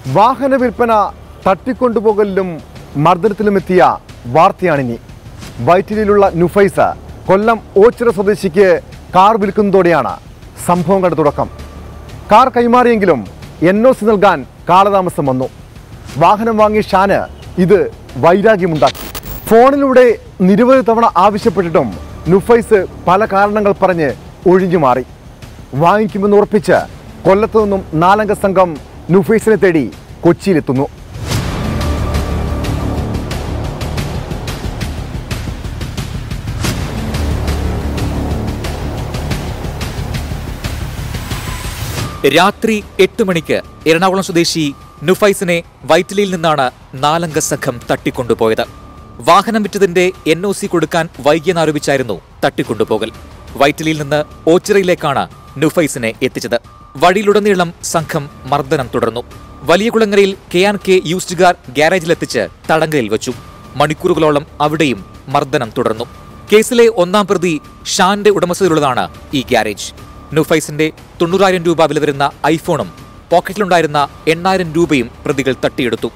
വാഹന വിൽപ്പന തട്ടിക്കൊണ്ടുപോകലിലും മർദ്ദനത്തിലുമെത്തിയ വാർത്തയാണിനി വൈറ്റിലിലുള്ള നുഫൈസ കൊല്ലം ഓച്ചിറ സ്വദേശിക്ക് കാർ വിൽക്കുന്നതോടെയാണ് സംഭവങ്ങളുടെ തുടക്കം കാർ കൈമാറിയെങ്കിലും എൻ ഒ സി നൽകാൻ കാലതാമസം വന്നു വാഹനം വാങ്ങിയ ഷാന് ഇത് വൈരാഗ്യമുണ്ടാക്കി ഫോണിലൂടെ നിരവധി തവണ ആവശ്യപ്പെട്ടിട്ടും നുഫൈസ് പല കാരണങ്ങൾ പറഞ്ഞ് ഒഴിഞ്ഞു മാറി വാങ്ങിക്കുമെന്ന് ഉറപ്പിച്ച് കൊല്ലത്തു നിന്നും നാലംഗ സംഘം നുഫൈസിനെ തേടി കൊച്ചിയിലെത്തുന്നു രാത്രി എട്ട് മണിക്ക് എറണാകുളം സ്വദേശി നുഫൈസിനെ വൈറ്റിലിയിൽ നിന്നാണ് നാലംഗ സംഘം തട്ടിക്കൊണ്ടുപോയത് വാഹനം വിറ്റതിന്റെ എൻ ഒ സി കൊടുക്കാൻ വൈകിയെന്നാരോപിച്ചായിരുന്നു തട്ടിക്കൊണ്ടുപോകൽ വൈറ്റിലിയിൽ നിന്ന് ഓച്ചിറയിലേക്കാണ് നുഫൈസിനെ എത്തിച്ചത് വഴിയിലുടനീളം സംഘം മർദ്ദനം തുടർന്നു വലിയ കുളങ്ങരയിൽ K N K used car ഗ്യാരേജിലെത്തിച്ച് തടങ്കലിൽ വച്ചു മണിക്കൂറുകളോളം അവിടെയും മർദ്ദനം തുടർന്നു കേസിലെ ഒന്നാം പ്രതി ഷാന്റെ ഉടമസ്ഥതയിലുള്ളതാണ് ഈ ഗ്യാരേജ് നുഫൈസിന്റെ തൊണ്ണൂറായിരം രൂപ വില വരുന്ന ഐഫോണും പോക്കറ്റിലുണ്ടായിരുന്ന എണ്ണായിരം രൂപയും പ്രതികൾ തട്ടിയെടുത്തു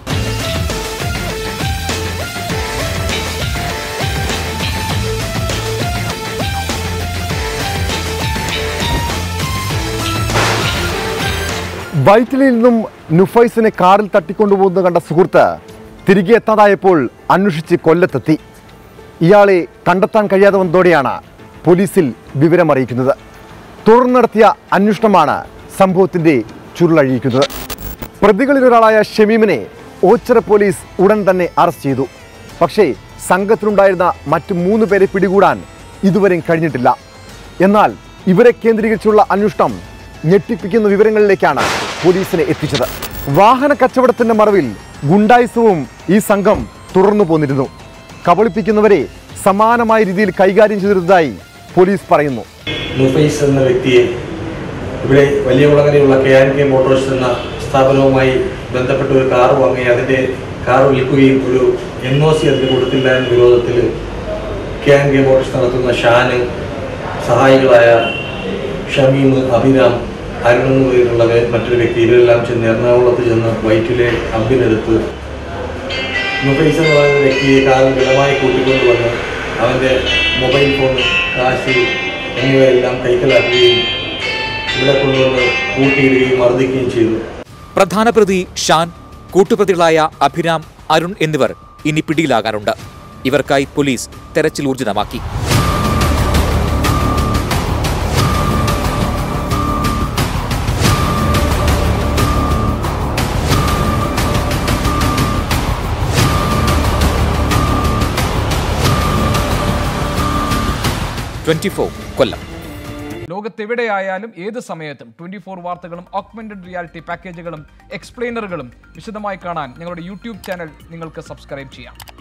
വൈറ്റിലിൽ നിന്നും നുഫൈസിനെ കാറിൽ തട്ടിക്കൊണ്ടുപോകുന്നത് കണ്ട സുഹൃത്ത് തിരികെ എത്താതായപ്പോൾ അന്വേഷിച്ച് കൊല്ലത്തെത്തി ഇയാളെ കണ്ടെത്താൻ കഴിയാതെ വന്നതോടെയാണ് പോലീസിൽ വിവരമറിയിക്കുന്നത് തുടർന്ന് നടത്തിയ അന്വേഷണമാണ് സംഭവത്തിന്റെ ചുരുളഴിയിക്കുന്നത് പ്രതികളിലൊരാളായ ഷമീമിനെ ഓച്ചിറ പോലീസ് ഉടൻ തന്നെ അറസ്റ്റ് ചെയ്തു പക്ഷേ സംഘത്തിലുണ്ടായിരുന്ന മറ്റു മൂന്ന് പേരെ പിടികൂടാൻ ഇതുവരെയും കഴിഞ്ഞിട്ടില്ല എന്നാൽ ഇവരെ കേന്ദ്രീകരിച്ചുള്ള അന്വേഷണം ഞെട്ടിപ്പിക്കുന്ന വിവരങ്ങളിലേക്കാണ് പോലീസിനെ എത്തിച്ചത് വാഹന കച്ചവടത്തിന്റെ മറവിൽ ഗുണ്ടായിസവും ഈ സംഘം തുടർന്നു പോന്നിരുന്നു കബളിപ്പിക്കുന്നവരെ സമാനമായ രീതിയിൽ കൈകാര്യം ചെയ്തിരുന്നതായി പോലീസ് പറയുന്നു നുഫൈസ് എന്ന വ്യക്തിയെ ഇവിടെ വലിയ കുളങ്ങരയുള്ള കെ ആൻ കെ മോട്ടോഴ്സ് എന്ന സ്ഥാപനവുമായി ബന്ധപ്പെട്ട ഒരു കാർ വാങ്ങി അതിൻ്റെ കാർ വിൽക്കുകയും ഒരു എൻ ഒ സി അതിന് കൊടുത്തില്ല എന്ന വിരോധത്തിൽ കെ ആൻ കെ മോട്ടോഴ്സ് നടത്തുന്ന ഷാന് സഹായികളായ ഷമീം അഭിരാം അരുൺ എന്ന് പേരുള്ള വേ- മറ്റൊരു വ്യക്തി ഇവരെല്ലാം ചെന്ന് എറണാകുളത്ത് ചെന്ന് വൈറ്റിലെ അമ്പിനെടുത്ത് നുഫൈസ് എന്ന് പറയുന്ന വ്യക്തിയെ കാറിൽ ബലമായി കൂട്ടിക്കൊണ്ടുവന്ന് അവൻ്റെ മൊബൈൽ ഫോൺ കാശ് എന്നിവയെല്ലാം കൈക്കലാക്കുകയും ഇവിടെ കൊണ്ടുവന്ന് കൂട്ടിയിടുകയും മർദ്ദിക്കുകയും ചെയ്തു പ്രധാന പ്രതി ഷാൻ കൂട്ടുപ്രതികളായ അഭിരാം അരുൺ എന്നിവർ ഇനി പിടിയിലാകാനുണ്ട് ഇവർക്കായി പോലീസ് തെരച്ചിൽ ഊർജിതമാക്കി ട്വന്റി കൊല്ലം ലോകത്തെവിടെയായാലും ഏത് സമയത്തും ട്വന്റി ഫോർ വാർത്തകളും ഓഗ്മെന്റഡ് റിയാലിറ്റി പാക്കേജുകളും എക്സ്പ്ലെയിനറുകളും വിശദമായി കാണാൻ ഞങ്ങളുടെ യൂട്യൂബ് ചാനൽ നിങ്ങൾക്ക് സബ്സ്ക്രൈബ് ചെയ്യാം